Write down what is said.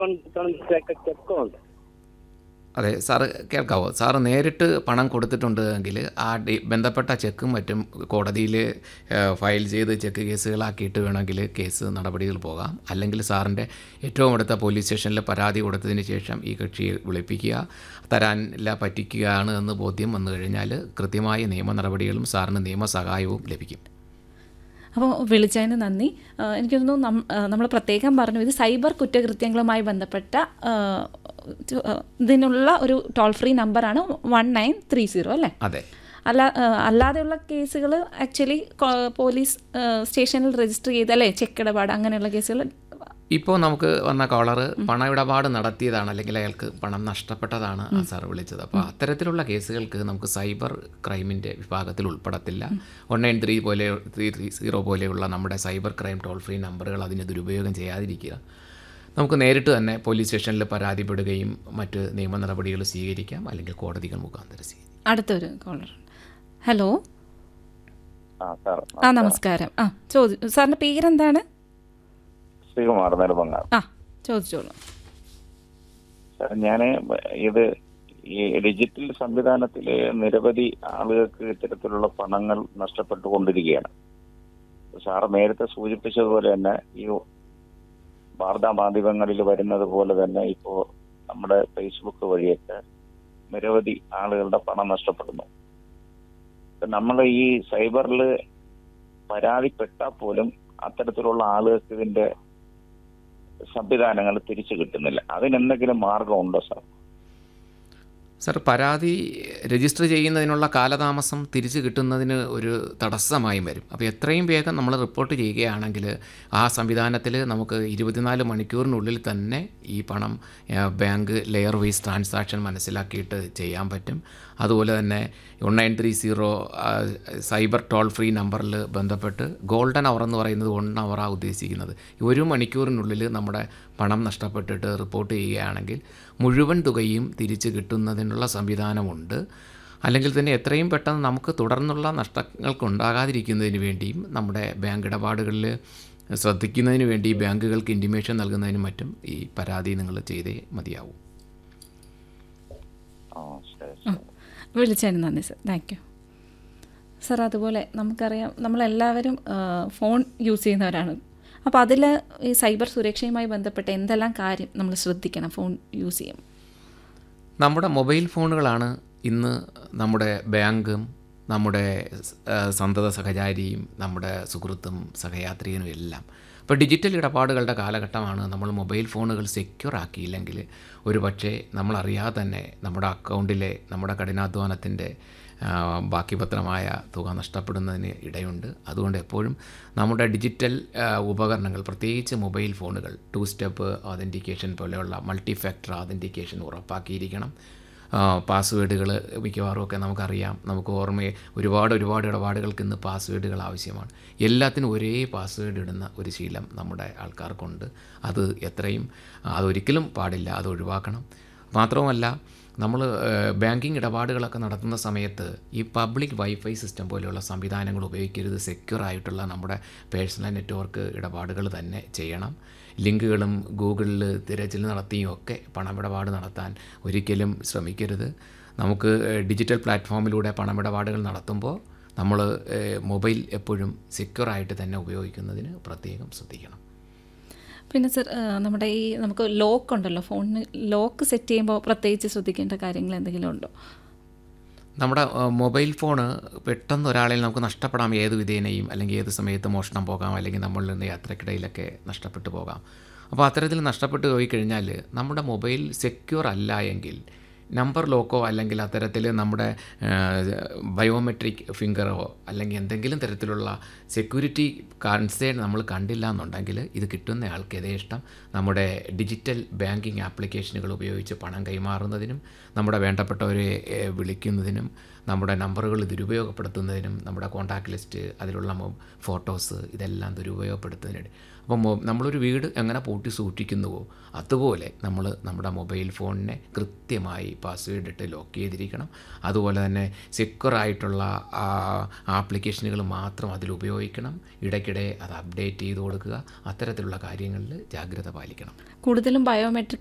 ചെക്കുണ്ട് അതെ സാറ് കേൾക്കാവോ സാറ് നേരിട്ട് പണം കൊടുത്തിട്ടുണ്ട് എങ്കിൽ ആ ഡി ബന്ധപ്പെട്ട ചെക്കും മറ്റും കോടതിയിൽ ഫയൽ ചെയ്ത് ചെക്ക് കേസുകളാക്കിയിട്ട് വേണമെങ്കിൽ കേസ് നടപടികൾ പോകാം അല്ലെങ്കിൽ സാറിൻ്റെ ഏറ്റവും അടുത്ത പോലീസ് സ്റ്റേഷനിൽ പരാതി കൊടുത്തതിന് ശേഷം ഈ കക്ഷിയെ വിളിപ്പിക്കുക തരാനില്ല പറ്റിക്കുകയാണ് എന്ന് ബോധ്യം വന്നു കഴിഞ്ഞാൽ കൃത്യമായ നിയമ നടപടികളും സാറിന് നിയമസഹായവും ലഭിക്കും അപ്പോൾ വിളിച്ചതിന് നന്ദി ആ, എനിക്ക് തോന്നുന്നു നമ്മൾ പ്രത്യേകം പറഞ്ഞു ഇത് സൈബർ കുറ്റകൃത്യങ്ങളുമായി ബന്ധപ്പെട്ട ആ, ചു- ആ, ഇതിനുള്ള ഒരു ടോൾ ഫ്രീ നമ്പറാണ് വൺ നയൻ ത്രീ സീറോ അല്ലേ അതെ അല്ല ആ, അല്ലാതെയുള്ള കേസുകൾ ആക്ച്വലി പോലീസ് ആ, സ്റ്റേഷനിൽ രജിസ്റ്റർ ചെയ്ത് അല്ലേ ചെക്ക് ഇടപാട് അങ്ങനെയുള്ള കേസുകൾ ഇപ്പോൾ നമുക്ക് വന്ന കോളർ പണമിടപാട് നടത്തിയതാണ് അല്ലെങ്കിൽ അയാൾക്ക് പണം നഷ്ടപ്പെട്ടതാണ് ആ സാർ വിളിച്ചത് അപ്പോൾ അത്തരത്തിലുള്ള കേസുകൾക്ക് നമുക്ക് സൈബർ ക്രൈമിൻ്റെ വിഭാഗത്തിൽ ഉൾപ്പെടത്തില്ല വൺ നയൻ ത്രീ പോലെ ത്രീ ത്രീ സീറോ പോലെയുള്ള നമ്മുടെ സൈബർ ക്രൈം ടോൾ ഫ്രീ നമ്പറുകൾ അതിന് ദുരുപയോഗം ചെയ്യാതിരിക്കുക നമുക്ക് നേരിട്ട് തന്നെ പോലീസ് സ്റ്റേഷനിൽ പരാതിപ്പെടുകയും മറ്റ് നിയമ നടപടികൾ സ്വീകരിക്കാം അല്ലെങ്കിൽ കോടതികൾ മുഖാന്തരം സ്വീകരിക്കാം അടുത്തൊരു കോളർ ഹലോ ആ സാർ ആ നമസ്കാരം ആ ചോദി സാറിൻ്റെ പേരെന്താണ് ശ്രീകുമാർ നെടുമങ്ങാട് ആ ചോദിച്ചോളൂ സാർ ഞാൻ ഇത് ഈ ഡിജിറ്റൽ സംവിധാനത്തിലെ നിരവധി ആളുകൾക്ക് ഇത്തരത്തിലുള്ള പണങ്ങൾ നഷ്ടപ്പെട്ടുകൊണ്ടിരിക്കുകയാണ് സാർ നേരത്തെ സൂചിപ്പിച്ചതുപോലെ തന്നെ ഈ വാർത്താ മാധ്യമങ്ങളിൽ വരുന്നത് പോലെ തന്നെ ഇപ്പോ നമ്മുടെ ഫേസ്ബുക്ക് വഴിയൊക്കെ നിരവധി ആളുകളുടെ പണം നഷ്ടപ്പെടുന്നു നമ്മൾ ഈ സൈബറിൽ പരാതിപ്പെട്ടാൽ പോലും അത്തരത്തിലുള്ള ആളുകൾക്ക് ഇതിന്റെ സംവിധാനങ്ങൾ തിരിച്ചു കിട്ടുന്നില്ല അതിനെന്തെങ്കിലും മാർഗമുണ്ടോ സാർ സർ പരാതി രജിസ്റ്റർ ചെയ്യുന്നതിനുള്ള കാലതാമസം തിരിച്ചു കിട്ടുന്നതിന് ഒരു തടസ്സമായി വരും അപ്പോൾ എത്രയും വേഗം നമ്മൾ റിപ്പോർട്ട് ചെയ്യുകയാണെങ്കിൽ ആ സംവിധാനത്തിൽ നമുക്ക് ഇരുപത്തിനാല് മണിക്കൂറിനുള്ളിൽ തന്നെ ഈ പണം ആ, ബാങ്ക് ലെയർ വൈസ് ട്രാൻസാക്ഷൻ മനസ്സിലാക്കിയിട്ട് ചെയ്യാൻ പറ്റും അതുപോലെ തന്നെ one nine three zero cyber toll free നമ്പറിൽ ബന്ധപ്പെട്ട് ഗോൾഡൻ അവർ എന്ന് പറയുന്നത് വൺ അവറാണ് ഉദ്ദേശിക്കുന്നത് ഒരു മണിക്കൂറിനുള്ളിൽ നമ്മുടെ പണം നഷ്ടപ്പെട്ടിട്ട് റിപ്പോർട്ട് ചെയ്യുകയാണെങ്കിൽ മുഴുവൻ തുകയും തിരിച്ച് കിട്ടുന്നതിനുള്ള സംവിധാനമുണ്ട് അല്ലെങ്കിൽ തന്നെ എത്രയും പെട്ടെന്ന് നമുക്ക് തുടർന്നുള്ള നഷ്ടങ്ങൾക്ക് ഉണ്ടാകാതിരിക്കുന്നതിന് വേണ്ടിയും നമ്മുടെ ബാങ്ക് ഇടപാടുകളിൽ ശ്രദ്ധിക്കുന്നതിന് വേണ്ടി ബാങ്കുകൾക്ക് ഇൻറ്റിമേഷൻ നൽകുന്നതിനും മറ്റും ഈ പരാതി നിങ്ങൾ ചെയ്തേ മതിയാവും ആ ശരി ശരി. വിളിച്ചതിന് നന്ദി സർ താങ്ക് യു സർ അതുപോലെ നമുക്കറിയാം നമ്മളെല്ലാവരും ആ, ഫോൺ യൂസ് ചെയ്യുന്നവരാണ് അപ്പോൾ അതിൽ ഈ സൈബർ സുരക്ഷയുമായി ബന്ധപ്പെട്ട് എന്തെല്ലാം കാര്യം നമ്മൾ ശ്രദ്ധിക്കണം ഫോൺ യൂസ് ചെയ്യും നമ്മുടെ മൊബൈൽ ഫോണുകളാണ് ഇന്ന് നമ്മുടെ ബാങ്കും നമ്മുടെ ആ, സന്തത സഹചാരിയും നമ്മുടെ സുഹൃത്തും സഹയാത്രികനും എല്ലാം അപ്പോൾ ഡിജിറ്റൽ ഇടപാടുകളുടെ കാലഘട്ടമാണ് നമ്മൾ മൊബൈൽ ഫോണുകൾ സെക്യൂർ ആക്കിയില്ലെങ്കിൽ ഒരു പക്ഷേ നമ്മളറിയാതെ തന്നെ നമ്മുടെ അക്കൗണ്ടിലെ നമ്മുടെ കഠിനാധ്വാനത്തിൻ്റെ ആ, ബാക്കി പത്രമായ തുക നഷ്ടപ്പെടുന്നതിന് ഇടയുണ്ട് അതുകൊണ്ട് എപ്പോഴും നമ്മുടെ ഡിജിറ്റൽ ആ, ഉപകരണങ്ങൾ പ്രത്യേകിച്ച് മൊബൈൽ ഫോണുകൾ ടു സ്റ്റെപ്പ് ഒതൻറ്റിക്കേഷൻ പോലെയുള്ള മൾട്ടി ഫാക്ടർ ഒതൻറ്റിക്കേഷൻ ഉറപ്പാക്കിയിരിക്കണം പാസ്വേഡുകൾ മിക്കവാറും ഒക്കെ നമുക്കറിയാം നമുക്ക് ഓർമ്മയെ ഒരുപാട് ഒരുപാട് ഇടപാടുകൾക്ക് ഇന്ന് പാസ്വേഡുകൾ ആവശ്യമാണ് എല്ലാത്തിനും ഒരേ പാസ്വേഡ് ഇടുന്ന ഒരു ശീലം നമ്മുടെ ആൾക്കാർക്കുണ്ട് അത് എത്രയും അതൊരിക്കലും പാടില്ല അത് ഒഴിവാക്കണം മാത്രവുമല്ല നമ്മൾ ബാങ്കിങ് ഇടപാടുകളൊക്കെ നടത്തുന്ന സമയത്ത് ഈ പബ്ലിക് വൈഫൈ സിസ്റ്റം പോലെയുള്ള സംവിധാനങ്ങൾ ഉപയോഗിക്കരുത് സെക്യൂർ ആയിട്ടുള്ള നമ്മുടെ പേഴ്സണൽ നെറ്റ്വർക്ക് ഇടപാടുകൾ തന്നെ ചെയ്യണം ലിങ്കുകളും ഗൂഗിളിൽ തിരച്ചിൽ നടത്തിയും ഒക്കെ പണമിടപാട് നടത്താൻ ഒരിക്കലും ശ്രമിക്കരുത് നമുക്ക് ഏഹ്, ഡിജിറ്റൽ പ്ലാറ്റ്ഫോമിലൂടെ പണമിടപാടുകൾ നടത്തുമ്പോൾ നമ്മൾ ഏഹ്, മൊബൈൽ എപ്പോഴും സെക്യൂർ ആയിട്ട് തന്നെ ഉപയോഗിക്കുന്നതിന് പ്രത്യേകം ശ്രദ്ധിക്കണം പിന്നെ സർ ആ, നമ്മുടെ ഈ നമുക്ക് ലോക്ക് ഉണ്ടല്ലോ ഫോണിന് ലോക്ക് സെറ്റ് ചെയ്യുമ്പോൾ പ്രത്യേകിച്ച് ശ്രദ്ധിക്കേണ്ട കാര്യങ്ങൾ എന്തെങ്കിലും ഉണ്ടോ നമ്മുടെ ആ, മൊബൈൽ ഫോണ് പെട്ടെന്ന് ഒരാളിൽ നമുക്ക് നഷ്ടപ്പെടാം ഏത് വിധേനയും അല്ലെങ്കിൽ ഏത് സമയത്ത് മോഷണം പോകാം അല്ലെങ്കിൽ നമ്മളിൽ നിന്ന് യാത്രക്കിടയിലൊക്കെ നഷ്ടപ്പെട്ടു പോകാം അപ്പോൾ അത്തരത്തിൽ നഷ്ടപ്പെട്ടു പോയി കഴിഞ്ഞാൽ നമ്മുടെ മൊബൈൽ സെക്യൂർ അല്ല എങ്കിൽ നമ്പർ ലോക്കോ അല്ലെങ്കിൽ അത്തരത്തിൽ നമ്മുടെ ബയോമെട്രിക് ഫിംഗറോ അല്ലെങ്കിൽ എന്തെങ്കിലും തരത്തിലുള്ള സെക്യൂരിറ്റി കൺസേൺ നമ്മൾ കണ്ടില്ല എന്നുണ്ടെങ്കിൽ ഇത് കിട്ടുന്ന ആൾക്ക് യഥേഷ്ടം നമ്മുടെ ഡിജിറ്റൽ ബാങ്കിങ് ആപ്ലിക്കേഷനുകൾ ഉപയോഗിച്ച് പണം കൈമാറുന്നതിനും നമ്മുടെ വേണ്ടപ്പെട്ടവരെ ഏഹ്, വിളിക്കുന്നതിനും നമ്മുടെ നമ്പറുകൾ ദുരുപയോഗപ്പെടുത്തുന്നതിനും നമ്മുടെ കോൺടാക്ട് ലിസ്റ്റ് അതിലുള്ള മൊ- ഫോട്ടോസ് ഇതെല്ലാം ദുരുപയോഗപ്പെടുത്തുന്നതിന് അപ്പം മൊ- നമ്മളൊരു വീട് എങ്ങനെ പൂട്ടി സൂക്ഷിക്കുന്നുവോ അതുപോലെ നമ്മൾ നമ്മുടെ മൊബൈൽ ഫോണിനെ കൃത്യമായി പാസ്വേഡ് ഇട്ട് ലോക്ക് ചെയ്തിരിക്കണം അതുപോലെ തന്നെ സെക്യൂറായിട്ടുള്ള ആപ്ലിക്കേഷനുകൾ മാത്രം അതിൽ ഉപയോഗിക്കണം ഇടയ്ക്കിടെ അത് അപ്ഡേറ്റ് ചെയ്ത് കൊടുക്കുക അത്തരത്തിലുള്ള കാര്യങ്ങളിൽ ജാഗ്രത പാലിക്കണം കൂടുതലും ബയോമെട്രിക്